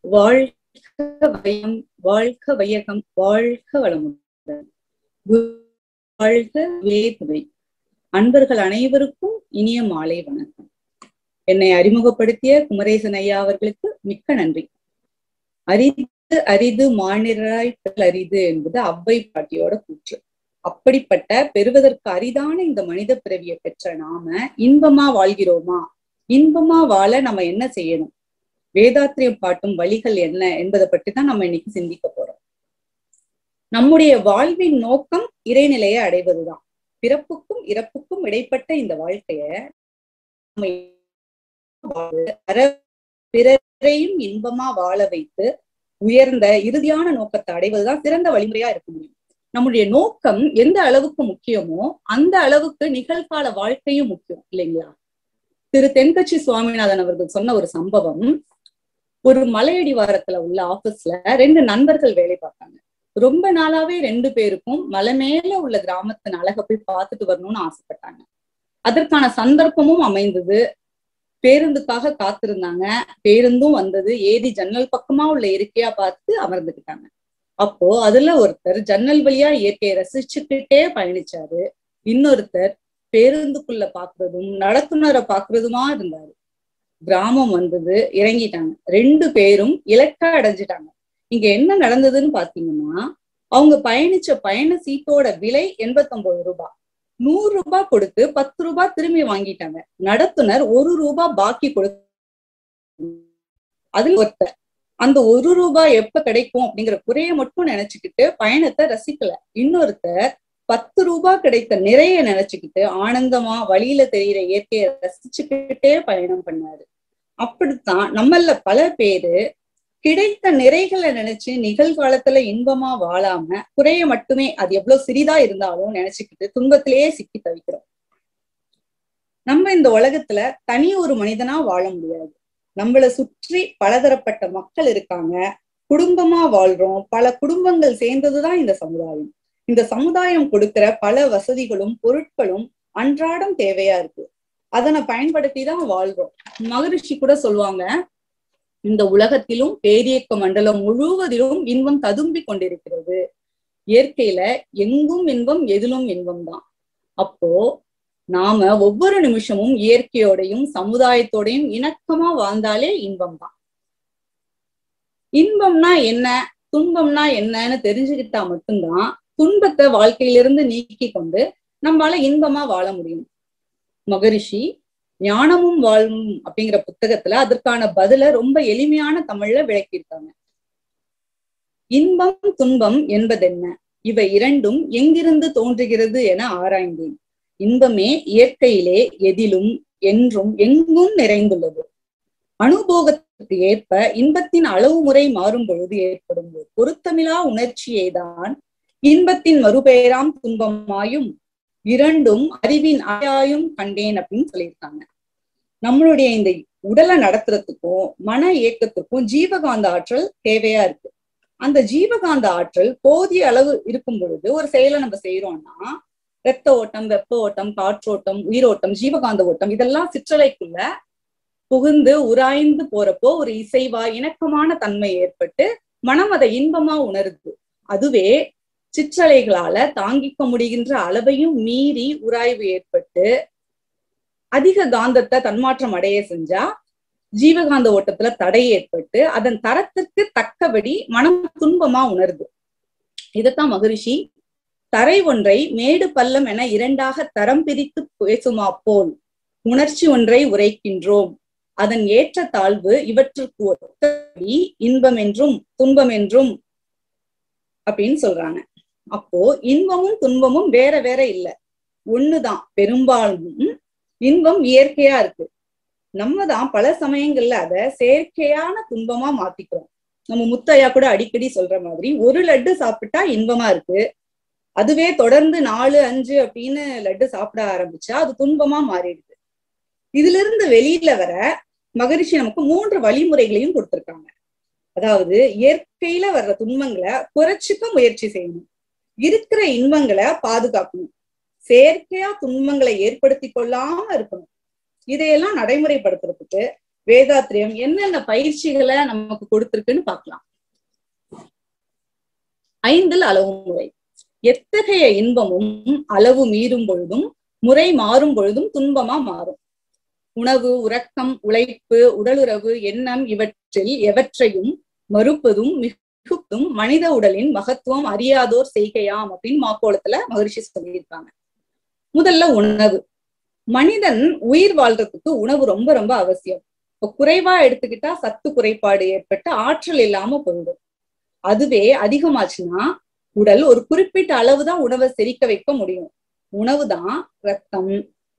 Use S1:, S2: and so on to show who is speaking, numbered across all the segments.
S1: வாழ்க வயம் வாழ்க வையகம் வாழ்க வளமுடன் வாழ்க வேதுவை அன்பர்கள் அனைவருக்கும் இனிய மாலை வணக்கம் என்னை அறிமுகப்படுத்திய குமரேசன் ஐயா அவர்களுக்கு மிக்க நன்றி அரிது அரிது மாநிலராய் அரிது என்பது அவ்வை பாட்டியோட கூற்று அப்படிப்பட்ட பெறுவதற்கு அரிதான இந்த மனித பிறவியை பெற்ற நாம இன்பமா வாழ்கிறோமா இன்பமா வாழ நம்ம என்ன செய்யணும் வேதாத்திரியம் பாட்டும் வழிகள் என்ன என்பதை பற்றி தான் நம்ம இன்னைக்கு சிந்திக்க போறோம் நம்முடைய வாழ்வின் நோக்கம் இறைநிலையை அடைவதுதான் பிறப்புக்கும் இறப்புக்கும் இடைப்பட்ட இந்த வாழ்க்கைய பிறரையும் இன்பமா வாழ வைத்து உயர்ந்த இறுதியான நோக்கத்தை அடைவதுதான் சிறந்த வழிமுறையா இருக்க முடியும் நம்முடைய நோக்கம் எந்த அளவுக்கு முக்கியமோ அந்த அளவுக்கு நிகழ்கால வாழ்க்கையும் முக்கியம் இல்லைங்களா திரு தென்கட்சி சுவாமிநாதன் அவர்கள் சொன்ன ஒரு சம்பவம் ஒரு மலையடிவாரத்துல உள்ள ஆபீஸ்ல ரெண்டு நண்பர்கள் வேலை பார்த்தாங்க ரொம்ப நாளாவே ரெண்டு பேருக்கும் மலை மேல உள்ள கிராமத்தின் அழகை போய் பார்த்துட்டு வரணும்னு ஆசைப்பட்டாங்க அதற்கான சந்தர்ப்பமும் அமைந்தது பேருந்துக்காக காத்திருந்தாங்க பேருந்தும் வந்தது ஏதி ஜன்னல் பக்கமா உள்ள இயற்கையா பார்த்து அமர்ந்துக்கிட்டாங்க அப்போ அதுல ஒருத்தர் ஜன்னல் வழியா இயற்கையை ரசிச்சுக்கிட்டே பயணிச்சாரு இன்னொருத்தர் பேருந்துக்குள்ள பாக்குறதும் நடத்துனரை பாக்குறதுமா இருந்தாரு கிராமம் வந்தது இறங்கிட்டாங்க ரெண்டு பேரும் இலக்கா அடைஞ்சிட்டாங்க இங்க என்ன நடந்ததுன்னு பாத்தீங்கன்னா அவங்க பயணிச்ச பயண சீட்டோட விலை எண்பத்தொன்பது ரூபாய் நூறு ரூபாய் கொடுத்து பத்து ரூபாய் திரும்பி வாங்கிட்டாங்க நடத்துனர் ஒரு ரூபாய் பாக்கி கொடுத்து அதுல ஒருத்தர் அந்த ஒரு ரூபாய் எப்ப கிடைக்கும் அப்படிங்கிற குறைய மட்டும் நினைச்சுக்கிட்டு பயணத்தை ரசிக்கல இன்னொருத்தர் பத்து ரூபாய் கிடைத்த நிறைய நினைச்சுக்கிட்டு ஆனந்தமா வழியில தெரியிற இயற்கையை ரசிச்சுக்கிட்டே பயணம் பண்ணாரு அப்படித்தான் நம்மள பல பேரு கிடைத்த நிறைகளை நினைச்சு நிகழ்காலத்துல இன்பமா வாழாம குறைய மட்டுமே அது எவ்வளவு சிறிதா இருந்தாலும் நினைச்சுக்கிட்டு துன்பத்திலேயே சிக்கி தவிக்கிறோம் நம்ம இந்த உலகத்துல தனி ஒரு மனிதனா வாழ முடியாது நம்மளை சுற்றி பலதரப்பட்ட மக்கள் இருக்காங்க குடும்பமா வாழ்றோம் பல குடும்பங்கள் சேர்ந்ததுதான் இந்த சமுதாயம் இந்த சமுதாயம் கொடுக்கிற பல வசதிகளும் பொருட்களும் அன்றாடம் தேவையா இருக்கு அதனை பயன்படுத்தி தான் வாழ்றோம் மகரிஷி கூட சொல்லுவாங்க இந்த உலகத்திலும் பேரியக்க மண்டலம் முழுவதிலும் இன்பம் ததும்பி கொண்டிருக்கிறது இயற்கையில எங்கும் இன்பம் எதிலும் இன்பம் தான் அப்போ நாம ஒவ்வொரு நிமிஷமும் இயற்கையோடையும் சமுதாயத்தோடையும் இணக்கமா வாழ்ந்தாலே இன்பம் தான் இன்பம்னா என்ன துன்பம்னா என்னன்னு தெரிஞ்சுக்கிட்டா மட்டும்தான் துன்பத்தை வாழ்க்கையிலிருந்து நீக்கி கொண்டு நம்மளால இன்பமா வாழ முடியும் மகரிஷி ஞானமும் வாழும் அப்படிங்கிற புத்தகத்துல அதற்கான பதில ரொம்ப எளிமையான தமிழ்ல விளக்கியிருக்காங்க இன்பம் துன்பம் என்பதென்ன இவை இரண்டும் எங்கிருந்து தோன்றுகிறது என ஆராய்ந்தேன் இன்பமே இயற்கையிலே எதிலும் என்றும் எங்கும் நிறைந்துள்ளது அனுபோகத்துக்கு ஏற்ப இன்பத்தின் அளவு முறை மாறும் பொழுது ஏற்படும் பொருத்தமிலா உணர்ச்சியேதான் இன்பத்தின் மறுபெயராம் துன்பமாயும் இரண்டும் அறிவின் ஆயாயும் கண்டேன் அப்படின்னு சொல்லியிருக்காங்க நம்மளுடைய இந்த உடலை நடத்துறதுக்கும் மன இயக்கத்துக்கும் ஜீவகாந்த ஆற்றல் தேவையா இருக்கு அந்த ஜீவகாந்த ஆற்றல் போதிய அளவு இருக்கும் பொழுது ஒரு செயலை நம்ம செய்யறோம்னா ரத்த ஓட்டம் வெப்ப ஓட்டம் காற்றோட்டம் உயிரோட்டம் ஜீவகாந்த ஓட்டம் இதெல்லாம் சிற்றலைக்குள்ள புகுந்து உராய்ந்து போறப்போ ஒரு இசைவா இணக்கமான தன்மை ஏற்பட்டு மனம் அதை இன்பமா உணருது அதுவே சிற்றலைகளால தாங்கிக்க முடிகின்ற அளவையும் மீறி உராய்வு ஏற்பட்டு அதிக காந்தத்தை தன்மாற்றம் அடைய செஞ்சா ஜீவகாந்த ஓட்டத்துல தடை ஏற்பட்டு அதன் தரத்திற்கு தக்கபடி மனம் துன்பமா உணருது இதத்தான் மகரிஷி தரை ஒன்றை மேடு பள்ளம் என இரண்டாக தரம் பிரித்து பேசுமா போல் உணர்ச்சி ஒன்றை உரைக்கின்றோம் அதன் ஏற்ற தாழ்வு இவற்றுக்கு ஒத்தபடி இன்பம் என்றும் துன்பம் என்றும் அப்படின்னு சொல்றாங்க அப்போ இன்பமும் துன்பமும் வேற வேற இல்ல ஒண்ணுதான் பெரும்பாலும் இன்பம் இயற்கையா இருக்கு நம்ம தான் பல சமயங்கள்ல அத செயற்கையான துன்பமா மாத்திக்கிறோம் நம்ம முத்தையா கூட அடிக்கடி சொல்ற மாதிரி ஒரு லட்டு சாப்பிட்டா இன்பமா இருக்கு அதுவே தொடர்ந்து நாலு அஞ்சு அப்படின்னு லட்டு சாப்பிட ஆரம்பிச்சா அது துன்பமா மாறிடுது இதுல இருந்து வெளியில வர மகரிஷி நமக்கு மூன்று வழிமுறைகளையும் கொடுத்திருக்காங்க அதாவது இயற்கையில வர்ற துன்பங்களை குறைச்சிக்க முயற்சி செய்யணும் இருக்கிற இன்பங்களை பாதுகாக்கணும் செயற்கையா துன்பங்களை ஏற்படுத்தி கொள்ளாம இருக்கணும் இதையெல்லாம் நடைமுறைப்படுத்துறதுக்கு வேதாத்திரியம் என்னென்ன பயிற்சிகளை நமக்கு கொடுத்திருக்குன்னு பார்க்கலாம் ஐந்தில் அளவு முறை எத்தகைய இன்பமும் அளவு மீறும் பொழுதும் முறை மாறும் பொழுதும் துன்பமா மாறும் உணவு உறக்கம் உழைப்பு உடலுறவு எண்ணம் இவற்றில் எவற்றையும் மறுப்பதும் மிகுத்தும் மனித உடலின் மகத்துவம் அறியாதோர் செய்கையாம் அப்படின்னு மாக்கோளத்துல மகரிஷி சொல்லியிருக்காங்க முதல்ல உணவு மனிதன் உயிர் வாழ்றதுக்கு உணவு ரொம்ப ரொம்ப அவசியம் இப்ப குறைவா எடுத்துக்கிட்டா சத்து குறைபாடு ஏற்பட்டு ஆற்றல் இல்லாம போயிடும் அதுவே அதிகமாச்சுன்னா உடல் ஒரு குறிப்பிட்ட அளவுதான் உணவை செரிக்க வைக்க முடியும் உணவுதான் ரத்தம்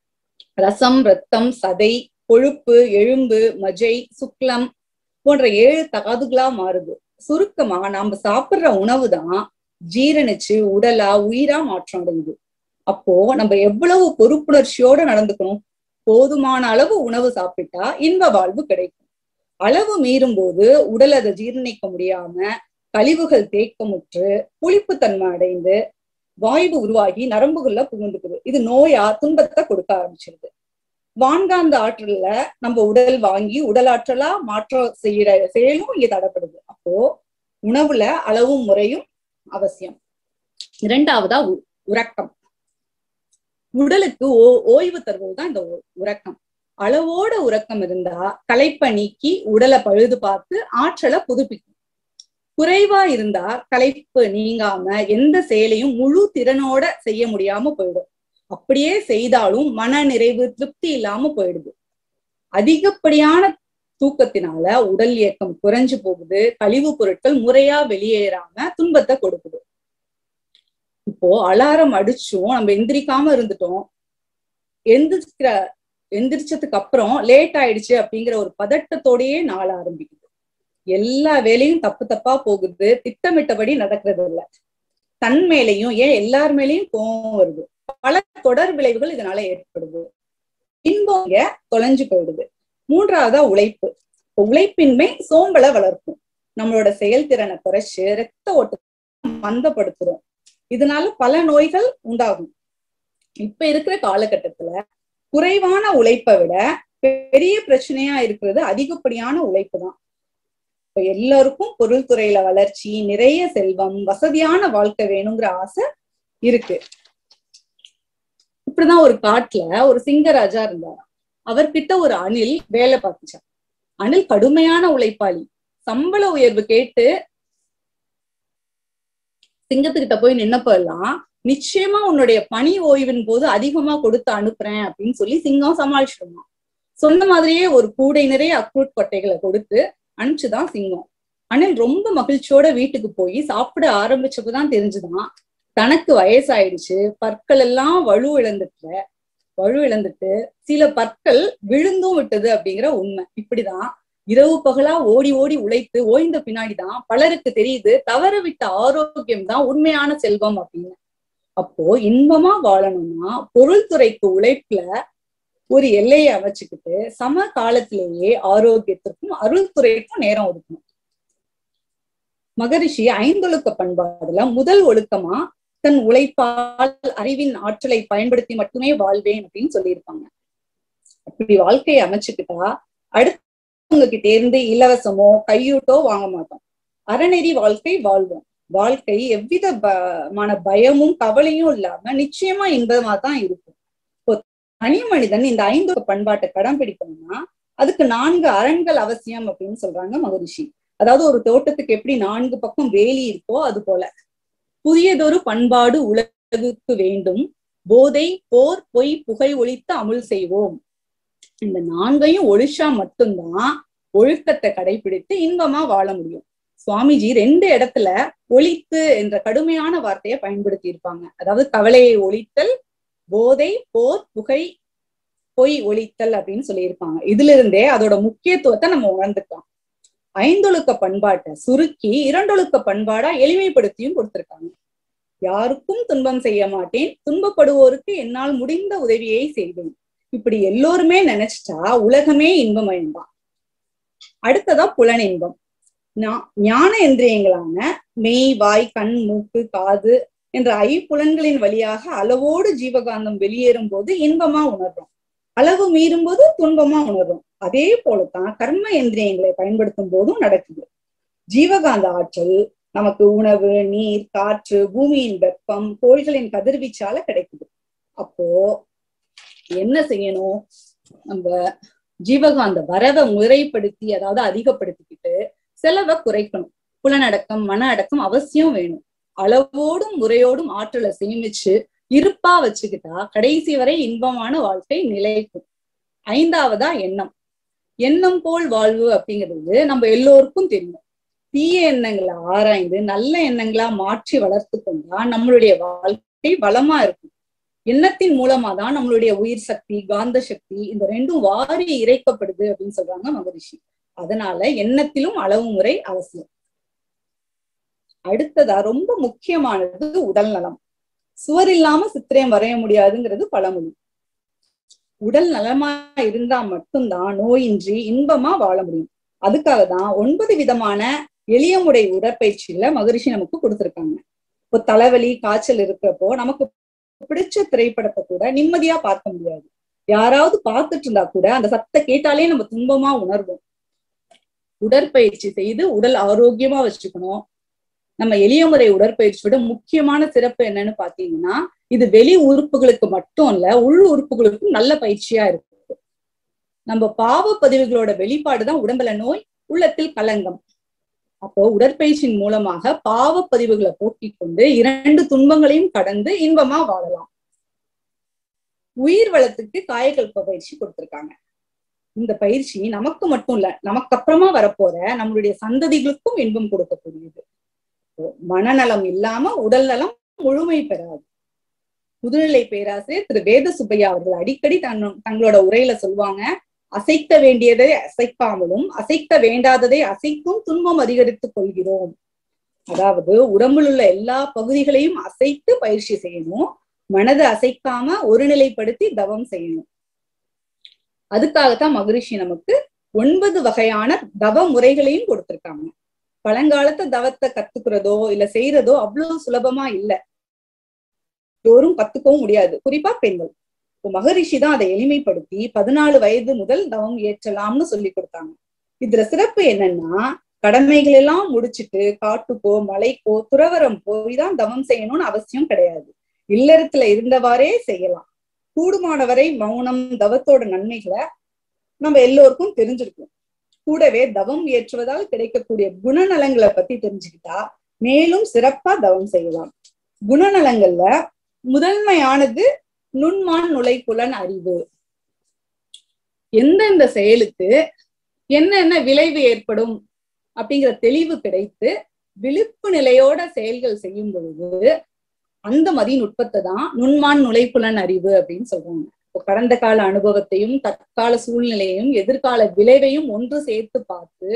S1: ரசம் ரத்தம் சதை கொழுப்பு எலும்பு மஜை சுக்லம் போன்ற ஏழு தாதுகளா மாறுது சுருக்கமா நாம சாப்பிடுற உணவு தான் ஜீரணிச்சு உடலா உயிரா மாற்றம் அடையுது அப்போ நம்ம எவ்வளவு பொறுப்புணர்ச்சியோட நடந்துக்கணும் போதுமான அளவு உணவு சாப்பிட்டா இன்ப வாழ்வு கிடைக்கும் அளவு மீறும் போது உடல் அதை ஜீரணிக்க முடியாம கழிவுகள் தேக்கமுற்று புளிப்புத்தன்மை அடைந்து வாய்வு உருவாகி நரம்புகள்ல புகுந்துக்குது இது நோயா துன்பத்தை கொடுக்க ஆரம்பிச்சிருது வான்காந்த ஆற்றல்ல நம்ம உடல் வாங்கி உடல் ஆற்றலா மாற்ற செய்யற செயலும் இங்க தடப்படுது அப்போ உணவுல அளவும் முறையும் அவசியம் இரண்டாவதா உறக்கம் உடலுக்கு ஓ ஓய்வு தருவதுதான் இந்த உறக்கம் அளவோட உறக்கம் இருந்தா களைப்பை நீக்கி உடலை பழுது பார்த்து ஆற்றலை புதுப்பிக்கும் குறைவா இருந்தா களைப்பு நீங்காம எந்த செயலையும் முழு திறனோட செய்ய முடியாம போயிடும் அப்படியே செய்தாலும் மன நிறைவு திருப்தி இல்லாம போயிடுது அதிகப்படியான தூக்கத்தினால உடல் இயக்கம் குறைஞ்சு போகுது கழிவு பொருட்கள் முறையா வெளியேறாம துன்பத்தை கொடுக்குது இப்போ அலாரம் அடிச்சும் நம்ம எந்திரிக்காம இருந்துட்டோம் எந்திரிக்கிற எந்திரிச்சதுக்கு அப்புறம் லேட் ஆயிடுச்சு அப்படிங்கிற ஒரு பதட்டத்தோடயே நாள் ஆரம்பிக்குது எல்லா வேலையும் தப்பு தப்பா போகுது திட்டமிட்டபடி நடக்கிறது இல்ல தன் மேலையும் ஏன் எல்லார் மேலையும் கோவம் வருது பல தொடர் விளைவுகள் இதனால ஏற்படுது இன்பம் இங்க தொலைஞ்சு போயிடுது மூன்றாவதா உழைப்பு உழைப்பின்மை சோம்பலை வளர்க்கும் நம்மளோட செயல்திறனை குறைச்சு ரத்த ஓட்டத்தை மந்தப்படுத்துறோம் இதனால பல நோய்கள் உண்டாகும் இப்ப இருக்கிற காலகட்டத்துல குறைவான உழைப்பை விட பெரிய பிரச்சனையா இருக்கிறது அதிகப்படியான உழைப்பு தான் இப்ப எல்லாருக்கும் பொருள் துறையில வளர்ச்சி நிறைய செல்வம் வசதியான வாழ்க்கை வேணுங்கிற ஆசை இருக்கு இப்படிதான் ஒரு காட்டுல ஒரு சிங்கராஜா இருந்தார் அவர்கிட்ட ஒரு அணில் வேலை பார்த்துச்சான் அணில் கடுமையான உழைப்பாளி சம்பள உயர்வு கேட்டு சிங்கத்துக்கிட்ட போய் நின்னப்ப எல்லாம் நிச்சயமா உன்னுடைய பணி ஓய்வின் போது அதிகமா கொடுத்து அனுப்புறேன் அப்படின்னு சொல்லி சிங்கம் சமாளிச்சிருந்தான் சொன்ன மாதிரியே ஒரு கூடை நிறைய அக்ரூட் கொட்டைகளை கொடுத்து அனுப்பிச்சுதான் சிங்கம் அணில் ரொம்ப மகிழ்ச்சியோட வீட்டுக்கு போய் சாப்பிட ஆரம்பிச்சப்பதான் தெரிஞ்சுதான் தனக்கு வயசாயிடுச்சு பற்கள் எல்லாம் வலு இழந்துட்டு வலு இழந்துட்டு சில பற்கள் விழுந்தும் விட்டது அப்படிங்கிற உண்மை இப்படிதான் இரவு பகலா ஓடி ஓடி உழைத்து ஓய்ந்த பின்னாடிதான் பலருக்கு தெரியுது தவற விட்ட ஆரோக்கியம் தான் உண்மையான செல்வம் அப்படின்னு அப்போ இன்பமா வாழணும்னா பொருள் துறைக்கு உழைப்புல ஒரு எல்லையை அமைச்சுக்கிட்டு சம காலத்திலேயே ஆரோக்கியத்திற்கும் அருள் துறைக்கும் நேரம் ஒதுக்கணும் மகரிஷி ஐந்தொழுக்க பண்பாடுல முதல் ஒழுக்கமா தன் உழைப்பால் அறிவின் ஆற்றலை பயன்படுத்தி மட்டுமே வாழ்வேன் அப்படின்னு சொல்லியிருப்பாங்க அப்படி வாழ்க்கையை அமைச்சுக்கிட்டா அடுத்தவங்க கிட்ட இருந்து இலவசமோ கையூட்டோ வாங்க மாட்டோம் அறநெறி வாழ்க்கை வாழ்வோம் வாழ்க்கை எவ்வித மான பயமும் கவலையும் இல்லாம நிச்சயமா இன்பமா தான் இருக்கும் தனி மனிதன் இந்த ஐந்து பண்பாட்டை கடைபிடிக்கணும்னா அதுக்கு நான்கு அரண்கள் அவசியம் அப்படின்னு சொல்றாங்க மகரிஷி அதாவது ஒரு தோட்டத்துக்கு எப்படி நான்கு பக்கம் வேலி இருக்கோ அது போல புதியதொரு பண்பாடு உலகுக்கு வேண்டும் போதை போர் பொய் புகை ஒழித்து அமுல் செய்வோம் இந்த நான்கையும் ஒழிச்சா மட்டும்தான் ஒழுக்கத்தை கடைபிடித்து இன்பமா வாழ முடியும் சுவாமிஜி ரெண்டு இடத்துல ஒழித்து என்ற கடுமையான வார்த்தையை பயன்படுத்தி இருப்பாங்க அதாவது கவலையை ஒழித்தல் போதை போர் புகை பொய் ஒழித்தல் அப்படின்னு சொல்லியிருப்பாங்க இதுல இருந்தே அதோட முக்கியத்துவத்தை நம்ம உணர்ந்துக்கலாம் ஐந்தொழுக்க பண்பாட்டை சுருக்கி இரண்டொழுக்க பண்பாடா எளிமைப்படுத்தியும் கொடுத்திருக்காங்க யாருக்கும் துன்பம் செய்ய மாட்டேன் துன்பப்படுவோருக்கு என்னால் முடிந்த உதவியை செய்வேன் இப்படி எல்லோருமே நினைச்சிட்டா உலகமே இன்பமயம்தான் அடுத்ததா புலனின்பம் ஞான இந்திரியங்களான மெய் வாய் கண் மூக்கு காது என்ற ஐப்புலன்களின் வழியாக அளவோடு ஜீவகாந்தம் வெளியேறும் போது இன்பமா உணர்றோம் அளவு மீறும் போது துன்பமா உணர்றோம் அதே போலத்தான் கர்ம இந்திரியங்களை பயன்படுத்தும் போதும் நடக்குது ஜீவகாந்த ஆற்றல் நமக்கு உணவு நீர் காற்று பூமியின் வெப்பம் கோள்களின் கதிர்வீச்சால கிடைக்குது அப்போ என்ன செய்யணும் நம்ம ஜீவகாந்த வரவை முறைப்படுத்தி அதாவது அதிகப்படுத்திக்கிட்டு செலவை குறைக்கணும் புலனடக்கம் மன அடக்கம் அவசியம் வேணும் அளவோடும் முறையோடும் ஆற்றலை சேமிச்சு இருப்பா வச்சுக்கிட்டா கடைசி வரை இன்பமான வாழ்க்கை நிலைக்கும் ஐந்தாவதா எண்ணம் எண்ணம் போல் வாழ்வு அப்படிங்கிறது நம்ம எல்லோருக்கும் தெரியும் தீய எண்ணங்களை ஆராய்ந்து நல்ல எண்ணங்களா மாற்றி வளர்த்து கொண்டா நம்மளுடைய வாழ்க்கை வளமா இருக்கும் எண்ணத்தின் மூலமா தான் நம்மளுடைய உயிர் சக்தி காந்த சக்தி இந்த ரெண்டும் வாரி இறைக்கப்படுது அப்படின்னு சொல்றாங்க மகரிஷி அதனால எண்ணத்திலும் அளவு முறை அவசியம் அடுத்ததா ரொம்ப முக்கியமானது உடல் நலம் சுவர் இல்லாம சித்திரம் வரைய முடியாதுங்கிறது பழமொழி உடல் நலமா இருந்தா மட்டும்தான் நோயின்றி இன்பமா வாழ முடியும் அதுக்காக தான் ஒன்பது விதமான எளிய முறை உடற்பயிற்சியில மகரிஷி நமக்கு கொடுத்திருக்காங்க இப்போ தலைவலி காய்ச்சல் இருக்கிறப்போ நமக்கு பிடிச்ச திரைப்படத்தை கூட நிம்மதியா பார்க்க முடியாது யாராவது பார்த்துட்டு இருந்தா கூட அந்த சத்த கேட்டாலே நம்ம துன்பமா உணர்வோம் உடற்பயிற்சி செய்து உடல் ஆரோக்கியமா வச்சுக்கணும் நம்ம எளிய முறை உடற்பயிற்சியோட முக்கியமான சிறப்பு என்னன்னு பாத்தீங்கன்னா இது வெளி உறுப்புகளுக்கு மட்டும் இல்ல உள் உறுப்புகளுக்கும் நல்ல பயிற்சியா இருக்கு நம்ம பாவ பதிவுகளோட வெளிப்பாடுதான் உடம்புல நோய் உள்ளத்தில் கலங்கம் அப்போ உடற்பயிற்சியின் மூலமாக பாவ பதிவுகளை போக்கிக் கொண்டு இரண்டு துன்பங்களையும் கடந்து இன்பமா வாழலாம் உயிர் வளத்துக்கு காயகல்ப பயிற்சி கொடுத்திருக்காங்க இந்த பயிற்சி நமக்கு மட்டும் இல்ல நமக்கு அப்புறமா வரப்போற நம்மளுடைய சந்ததிகளுக்கும் இன்பம் கொடுக்கக்கூடியது மனநலம் இல்லாம உடல் நலம் முழுமை பெறாது முதுநிலை பேராசிரியர் திரு வேத சுப்பையா அவர்கள் அடிக்கடி தன் தங்களோட உரையில சொல்லுவாங்க அசைக்க வேண்டியதை அசைக்காமலும் அசைக்க வேண்டாததை அசைத்தும் துன்பம் அதிகரித்துக் கொள்கிறோம் அதாவது உடம்பில் உள்ள எல்லா பகுதிகளையும் அசைத்து பயிற்சி செய்யணும் மனதை அசைக்காம ஒருநிலைப்படுத்தி தவம் செய்யணும் அதுக்காகத்தான் மகரிஷி நமக்கு ஒன்பது வகையான தவ முறைகளையும் கொடுத்திருக்காங்க பழங்காலத்து தவத்தை கத்துக்கிறதோ இல்ல செய்யறதோ அவ்வளவு சுலபமா இல்ல எல்லோரும் கத்துக்கவும் முடியாது குறிப்பா பெண்கள் இப்போ மகரிஷி தான் அதை எளிமைப்படுத்தி பதினாலு வயது முதல் தவம் ஏற்றலாம்னு சொல்லி கொடுத்தாங்க இதுல சிறப்பு என்னன்னா கடமைகள் எல்லாம் முடிச்சிட்டு காட்டுக்கோ மலைக்கோ துறவரம் போய் தான் தவம் செய்யணும்னு அவசியம் கிடையாது இல்லறத்துல இருந்தவாறே செய்யலாம் கூடுமானவரை மௌனம் தவத்தோட நன்மைகளை நம்ம எல்லோருக்கும் தெரிஞ்சிருக்கும் கூடவே தவம் ஏற்றுவதால் கிடைக்கக்கூடிய குணநலங்களை பத்தி தெரிஞ்சுக்கிட்டா மேலும் சிறப்பா தவம் செய்யலாம் குணநலங்கள்ல முதன்மையானது நுண்மான் நுழைப்புலன் அறிவு எந்தெந்த செயலுக்கு என்னென்ன விளைவு ஏற்படும் அப்படிங்கிற தெளிவு கிடைத்து விழிப்பு நிலையோட செயல்கள் செய்யும் பொழுது அந்த மதிநுட்பத்தை தான் நுண்மான் நுழைப்புலன் அறிவு அப்படின்னு சொல்றாங்க இப்போ கடந்த கால அனுபவத்தையும் தற்கால சூழ்நிலையையும் எதிர்கால விளைவையும் ஒன்று சேர்த்து பார்த்து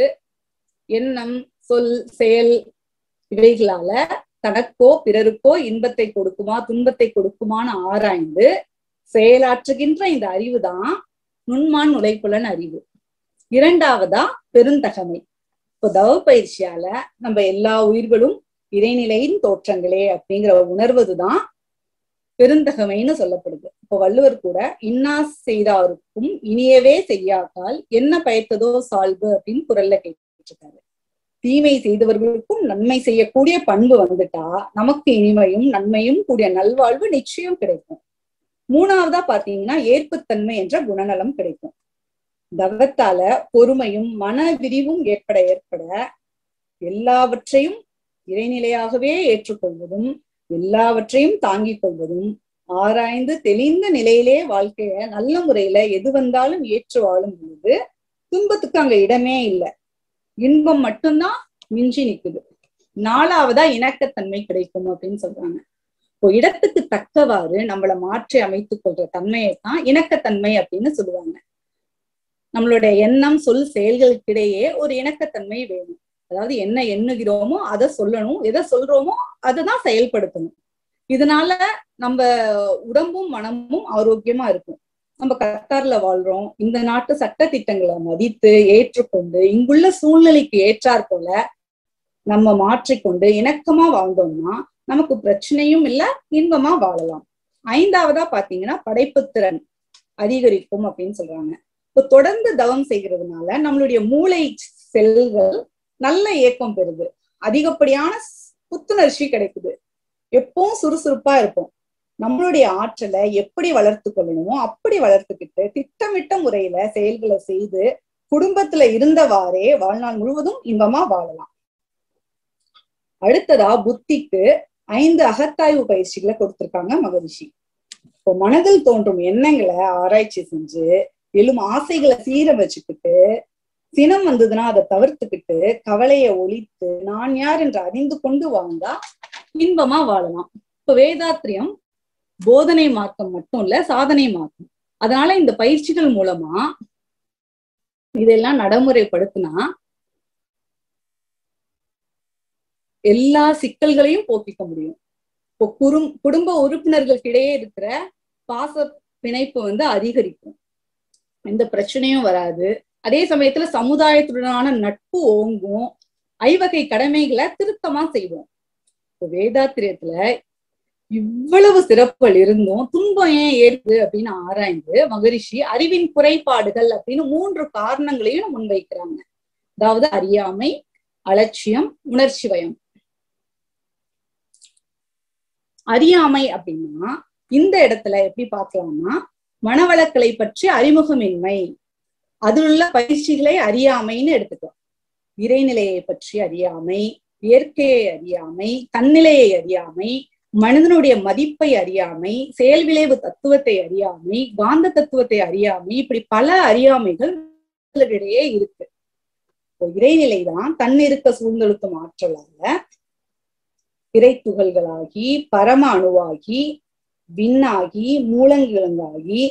S1: எண்ணம் சொல் செயல் இவைகளால தனக்கோ பிறருக்கோ இன்பத்தை கொடுக்குமா துன்பத்தை கொடுக்குமான்னு ஆராய்ந்து செயலாற்றுகின்ற இந்த அறிவு தான் நுண்மான் நுழைப்புலன் அறிவு இரண்டாவதா பெருந்தகமை இப்போ தவ பயிற்சியால நம்ம எல்லா உயிர்களும் இறைநிலையின் தோற்றங்களே அப்படிங்கிற உணர்வதுதான் பெருந்தகமைன்னு சொல்லப்படுது இப்போ வள்ளுவர் கூட இன்னா செய்தாருக்கும் இனியவே செய்யாக்கால் என்ன பயத்ததோ சால்வு அப்படின்னு குரல்ல கேட்டிருக்காரு தீமை செய்தவர்களுக்கும் நன்மை செய்யக்கூடிய பண்பு வந்துட்டா நமக்கு இனிமையும் நன்மையும் கூடிய நல்வாழ்வு நிச்சயம் கிடைக்கும் மூணாவதா பாத்தீங்கன்னா ஏற்புத்தன்மை என்ற குணநலம் கிடைக்கும் தவத்தால பொறுமையும் மன விரிவும் ஏற்பட ஏற்பட எல்லாவற்றையும் இறைநிலையாகவே ஏற்றுக்கொள்வதும் எல்லாவற்றையும் தாங்கிக் கொள்வதும் ஆராய்ந்து தெளிந்த நிலையிலே வாழ்க்கைய நல்ல முறையில எது வந்தாலும் ஏற்று வாழும் பொழுது துன்பத்துக்கு அங்க இடமே இல்லை இன்பம் மட்டும்தான் மிஞ்சி நிக்குது நாலாவதா இணக்கத்தன்மை கிடைக்கும் அப்படின்னு சொல்றாங்க இப்போ இடத்துக்கு தக்கவாறு நம்மள மாற்றி அமைத்துக் கொள்ற தன்மையைத்தான் இணக்கத்தன்மை அப்படின்னு சொல்லுவாங்க நம்மளுடைய எண்ணம் சொல் செயல்களுக்கிடையே ஒரு இணக்கத்தன்மை வேணும் அதாவது என்ன எண்ணுகிறோமோ அதை சொல்லணும் எதை சொல்றோமோ அதை தான் செயல்படுத்தணும் இதனால நம்ம உடம்பும் மனமும் ஆரோக்கியமா இருக்கும் நம்ம கத்தார்ல வாழ்றோம் இந்த நாட்டு சட்ட திட்டங்களை மதித்து ஏற்றுக்கொண்டு இங்குள்ள சூழ்நிலைக்கு ஏற்றாற் போல நம்ம மாற்றிக்கொண்டு இணக்கமா வாழ்ந்தோம்னா நமக்கு பிரச்சனையும் இல்ல இன்பமா வாழலாம் ஐந்தாவதா பாத்தீங்கன்னா படைப்புத்திறன் அதிகரிக்கும் அப்படின்னு சொல்றாங்க இப்போ தொடர்ந்து தவம் செய்கிறதுனால நம்மளுடைய மூளை செல்கள் நல்ல இயக்கம் பெறுது அதிகப்படியான புத்துணர்ச்சி கிடைக்குது எப்பவும் சுறுசுறுப்பா இருப்போம் நம்மளுடைய ஆற்றலை எப்படி வளர்த்து கொள்ளணுமோ அப்படி வளர்த்துக்கிட்டு திட்டமிட்ட முறையில செயல்களை செய்து குடும்பத்துல இருந்தவாறே வாழ்நாள் முழுவதும் இன்பமா வாழலாம் அடுத்ததா புத்திக்கு ஐந்து அகத்தாய்வு பயிற்சிகளை கொடுத்திருக்காங்க மகரிஷி இப்போ மனதில் தோன்றும் எண்ணங்களை ஆராய்ச்சி செஞ்சு எழும் ஆசைகளை சீரமைச்சுக்கிட்டு சினம் வந்ததுன்னா அதை தவிர்த்துக்கிட்டு கவலைய ஒழித்து நான் யார் என்று அறிந்து கொண்டு வாழ்ந்தா இன்பமா வாழலாம் இப்ப வேதாத்திரியம் போதனை மார்க்கம் மட்டும் இல்ல சாதனை மார்க்கம் அதனால இந்த பயிற்சிகள் மூலமா இதெல்லாம் நடைமுறைப்படுத்தினா எல்லா சிக்கல்களையும் போக்கிக்க முடியும் இப்போ குறும் குடும்ப உறுப்பினர்களுக்கிடையே இருக்கிற பாச பிணைப்பு வந்து அதிகரிக்கும் எந்த பிரச்சனையும் வராது அதே சமயத்துல சமுதாயத்துடனான நட்பு ஓங்கும் ஐவகை கடமைகளை திருத்தமா செய்வோம் இப்போ வேதாத்திரியத்துல இவ்வளவு சிறப்புகள் இருந்தும் துன்பம் ஏன் ஏறுது அப்படின்னு ஆராய்ந்து மகரிஷி அறிவின் குறைபாடுகள் அப்படின்னு மூன்று காரணங்களையும் முன்வைக்கிறாங்க அதாவது அறியாமை அலட்சியம் உணர்ச்சி வயம் அறியாமை அப்படின்னா இந்த இடத்துல எப்படி பார்க்கலாம்னா மனவளக்கலை பற்றி அறிமுகமின்மை அதில் உள்ள பயிற்சிகளை அறியாமைன்னு எடுத்துக்கலாம் இறைநிலையை பற்றி அறியாமை இயற்கையை அறியாமை தன்னிலையை அறியாமை மனிதனுடைய மதிப்பை அறியாமை செயல் விளைவு தத்துவத்தை அறியாமை காந்த தத்துவத்தை அறியாமை இப்படி பல அறியாமைகள் இடையே இருக்கு இறைநிலைதான் தன்னிருக்க சூழ்ந்தெழுத்தும் ஆற்றலால இறை துகள்களாகி பரம அணுவாகி விண்ணாகி மூலங்கிழங்காகி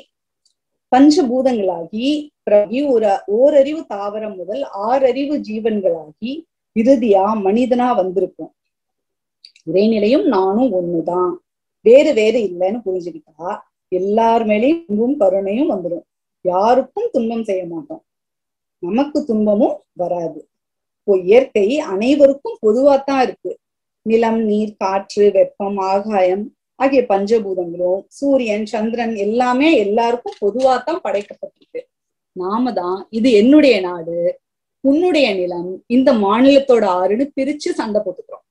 S1: பஞ்சபூதங்களாகி பிறகு ஒரு ஓரறிவு தாவரம் முதல் ஆறறிவு ஜீவன்களாகி இறுதியா மனிதனா வந்திருக்கும் இறைநிலையும் நானும் ஒண்ணுதான் வேறு வேறு இல்லைன்னு புரிஞ்சுக்கிட்டா எல்லார் மேலேயும் கருணையும் வந்துடும் யாருக்கும் துன்பம் செய்ய மாட்டோம் நமக்கு துன்பமும் வராது இப்போ இயற்கை அனைவருக்கும் பொதுவாத்தான் இருக்கு நிலம் நீர் காற்று வெப்பம் ஆகாயம் ஆகிய பஞ்சபூதங்களும் சூரியன் சந்திரன் எல்லாமே எல்லாருக்கும் பொதுவாத்தான் படைக்கப்பட்டிருக்கு நாம தான் இது என்னுடைய நாடு உன்னுடைய நிலம் இந்த மாநிலத்தோட ஆறுன்னு பிரிச்சு சண்டை போட்டுக்கிறோம்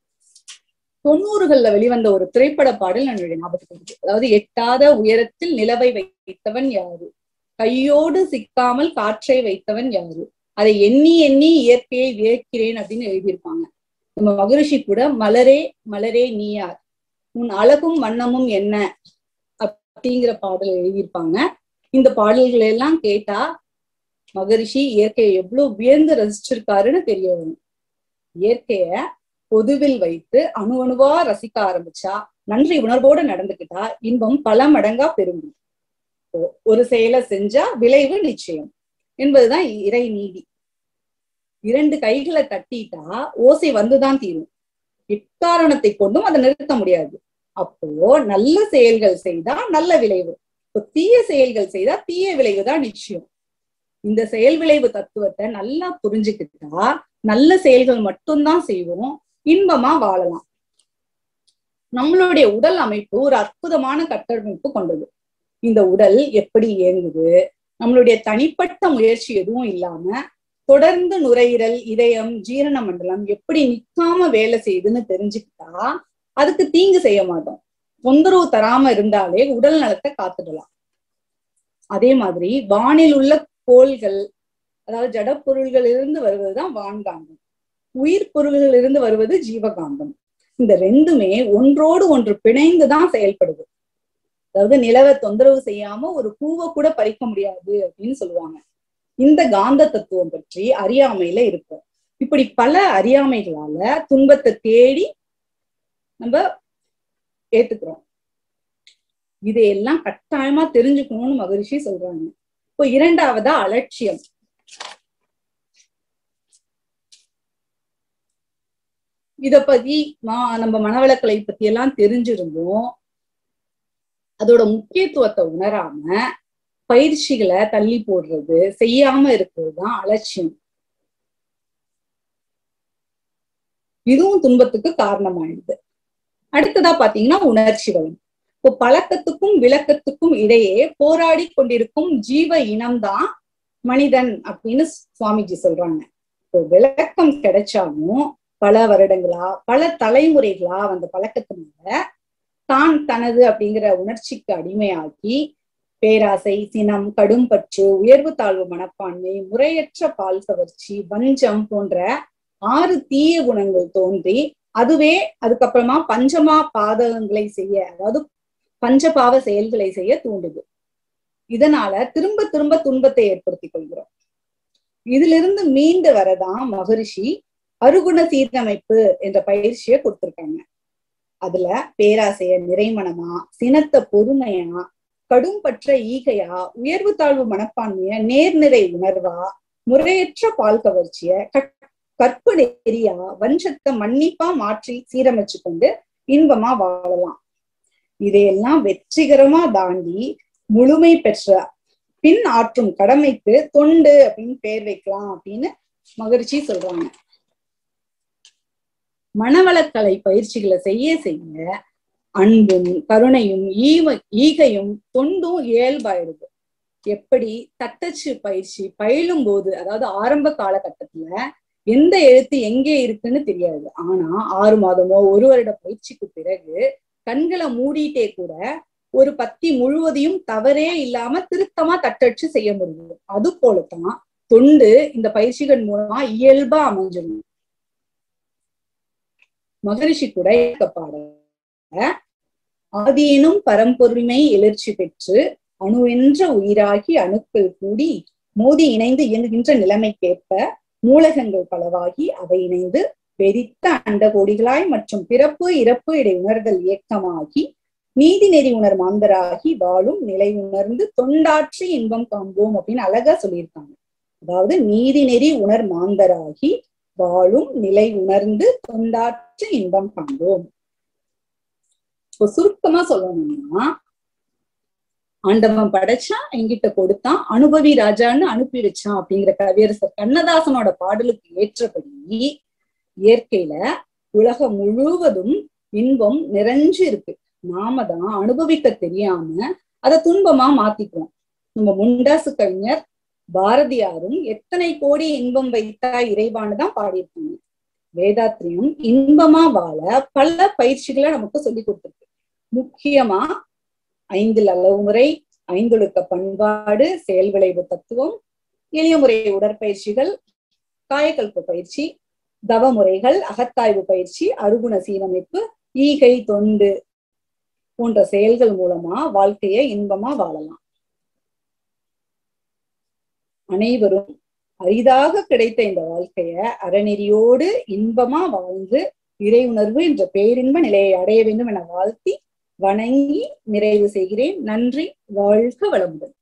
S1: தொண்ணூறுகள்ல வெளிவந்த ஒரு திரைப்பட பாடல் என்னுடைய ஞாபகத்துக்கு வருது அதாவது எட்டாத உயரத்தில் நிலவை வைத்தவன் யாரு கையோடு சிக்காமல் காற்றை வைத்தவன் யாரு அதை எண்ணி எண்ணி இயற்கையை வியக்கிறேன் அப்படின்னு எழுதியிருப்பாங்க நம்ம மகரிஷி கூட மலரே மலரே நீ யார் உன் அழகும் வண்ணமும் என்ன அப்படிங்கிற பாடல் எழுதியிருப்பாங்க இந்த பாடல்களை எல்லாம் கேட்டா மகரிஷி இயற்கையை எவ்வளவு வியந்து ரசிச்சிருக்காருன்னு தெரிய வரும் இயற்கைய பொதுவில் வைத்து அணு அணுவா ரசிக்க ஆரம்பிச்சா நன்றி உணர்வோடு நடந்துக்கிட்டா இன்பம் பல மடங்கா பெருகும் ஒரு செயலை செஞ்சா விளைவு நிச்சயம் என்பதுதான் இறை நீதி இரண்டு கைகளை தட்டிட்டா ஓசை வந்துதான் தீரும் எக்காரணத்தை கொண்டும் அதை நிறுத்த முடியாது அப்போ நல்ல செயல்கள் செய்தா நல்ல விளைவு இப்போ தீய செயல்கள் செய்தா தீய விளைவு தான் நிச்சயம் இந்த செயல் விளைவு தத்துவத்தை நல்லா புரிஞ்சுக்கிட்டா நல்ல செயல்கள் மட்டும்தான் செய்வோம் இன்பமா வாழலாம் நம்மளுடைய உடல் அமைப்பு ஒரு அற்புதமான கட்டமைப்பு கொண்டது இந்த உடல் எப்படி இயங்குது நம்மளுடைய தனிப்பட்ட முயற்சி எதுவும் இல்லாம தொடர்ந்து நுரையீரல் இதயம் ஜீரண மண்டலம் எப்படி நிக்காம வேலை செய்யுதுன்னு தெரிஞ்சுக்கிட்டா அதுக்கு தீங்கு செய்ய மாட்டோம் தொந்தரவு தராம இருந்தாலே உடல் நலத்தை காத்துடலாம் அதே மாதிரி வானில் உள்ள கோள்கள் அதாவது ஜட பொருள்கள் இருந்து வருவதுதான் வான்காந்தம் உயிர் பொருள்கள் இருந்து வருவது ஜீவகாந்தம் இந்த ரெண்டுமே ஒன்றோடு ஒன்று பிணைந்துதான் செயல்படுது அதாவது நிலவை தொந்தரவு செய்யாம ஒரு பூவை கூட பறிக்க முடியாது அப்படின்னு சொல்லுவாங்க இந்த காந்த தத்துவம் பற்றி அறியாமையில இருக்கும் இப்படி பல அறியாமைகளால துன்பத்தை தேடி நம்ம ஏத்துக்கிறோம் இதையெல்லாம் கட்டாயமா தெரிஞ்சுக்கணும்னு மகரிஷி சொல்றாங்க இப்போ இரண்டாவதா அலட்சியம் இத பத்தி நம்ம மனவளக்கலை பத்தி எல்லாம் தெரிஞ்சிருந்தோம் அதோட முக்கியத்துவத்தை உணராம பயிற்சிகளை தள்ளி போடுறது செய்யாம இருக்கிறது தான் அலட்சியம் இதுவும் துன்பத்துக்கு காரணமாயிடுது அடுத்ததா பாத்தீங்கன்னா உணர்ச்சி வளம் இப்போ பழக்கத்துக்கும் விளக்கத்துக்கும் இடையே போராடி கொண்டிருக்கும் ஜீவ இனம்தான் மனிதன் அப்படின்னு சுவாமிஜி சொல்றாங்க இப்போ விளக்கம் கிடைச்சாலும் பல வருடங்களா பல தலைமுறைகளா அந்த பழக்கத்தினால தான் தனது அப்படிங்கிற உணர்ச்சிக்கு அடிமையாகி பேராசை சினம் கடும்பற்று உயர்வு தாழ்வு மனப்பான்மை முறையற்ற பால் கவர்ச்சி வஞ்சம் போன்ற ஆறு தீய குணங்கள் தோன்றி அதுவே அதுக்கப்புறமா பஞ்சமா பாதகங்களை செய்ய அதாவது பஞ்சபாவ செயல்களை செய்ய தூண்டுது இதனால திரும்ப திரும்ப துன்பத்தை ஏற்படுத்திக் கொள்கிறோம் இதிலிருந்து மீண்டு வரதான் மகரிஷி அருகுண சீரமைப்பு என்ற பயிற்சியை கொடுத்திருக்காங்க அதுல பேராசைய நிறைமணமா சினத்த பொறுமையா கடும்பற்ற ஈகையா உயர்வு தாழ்வு மனப்பான்மைய நேர்நிறை உணர்வா முறையற்ற பால் கவர்ச்சிய கற்பு நெறியா வஞ்சத்தை மன்னிப்பா மாற்றி சீரமைச்சு கொண்டு இன்பமா வாழலாம் இதையெல்லாம் வெற்றிகரமா தாண்டி முழுமை பெற்ற பின் ஆற்றும் கடமைக்கு தொண்டு அப்படின்னு பேர் வைக்கலாம் அப்படின்னு மகிழ்ச்சி சொல்றாங்க மனவளக்கலை பயிற்சிகளை செய்ய செய்ய அன்பும் கருணையும் ஈவ ஈகையும் தொண்டும் இயல்பாயிடுது எப்படி தட்டச்சு பயிற்சி பயிலும் போது அதாவது ஆரம்ப காலகட்டத்துல எந்த எழுத்து எங்கே இருக்குன்னு தெரியாது ஆனா ஆறு மாதமோ ஒரு வருட பயிற்சிக்கு பிறகு கண்களை மூடிட்டே கூட ஒரு பத்தி முழுவதையும் தவறே இல்லாம திருத்தமா தட்டச்சு செய்ய முடியும் அது போலதான் தொண்டு இந்த பயிற்சிகள் மூலமா இயல்பா அமைஞ்சிடும் மகரிஷி கூட பாட ஆதியனும் பரம்பொருமை எழுச்சி பெற்று அணு என்ற உயிராகி அணுக்கள் கூடி மோதி இணைந்து இயங்குகின்ற நிலைமைக்கேற்ப மூலகங்கள் பலவாகி அவை இணைந்து வெறித்த அண்டகோடிகளாய் மற்றும் பிறப்பு இறப்பு இடை உணர்தல் இயக்கமாகி நீதி நெறி உணர் மாந்தராகி வாழும் நிலை உணர்ந்து தொண்டாற்றி இன்பம் காண்போம் அப்படின்னு அழகா சொல்லியிருக்காங்க அதாவது நீதி நெறி உணர் மாந்தராகி வாழும் நிலை உணர்ந்து தொண்டாற்றி இன்பம் காண்போம் இப்போ சுருக்கமா சொல்லணும்னா ஆண்டவன் படைச்சான் என்கிட்ட கொடுத்தான் அனுபவி ராஜான்னு அனுப்பி வச்சான் அப்படிங்கிற கவியரசர் கண்ணதாசனோட பாடலுக்கு ஏற்றபடி இயற்கையில உலகம் முழுவதும் இன்பம் நிறைஞ்சு இருக்கு நாம தான் அனுபவிக்க தெரியாம அதை துன்பமா மாத்திக்கிறோம் நம்ம முண்டாசு கவிஞர் பாரதியாரும் எத்தனை கோடி இன்பம் வைத்தா இறைவான்னு தான் பாடியிருக்காங்க வேதாத்திரியும் இன்பமா வாழ பல பயிற்சிகளை நமக்கு சொல்லி கொடுத்துருக்கு முக்கியமா ஐந்தில் அளவு முறை ஐந்தொழுக்க பண்பாடு செயல் விளைவு தத்துவம் எளிய முறை உடற்பயிற்சிகள் காயக்கல்ப பயிற்சி தவ முறைகள் அகத்தாய்வு பயிற்சி அருகுண சீரமைப்பு ஈகை தொண்டு போன்ற செயல்கள் மூலமா வாழ்க்கையை இன்பமா வாழலாம் அனைவரும் அரிதாக கிடைத்த இந்த வாழ்க்கைய அறநெறியோடு இன்பமா வாழ்ந்து இறை உணர்வு என்ற பேரின்ப நிலையை அடைய வேண்டும் என வாழ்த்தி வணங்கி நிறைவு செய்கிறேன் நன்றி வாழ்க வளமுடன்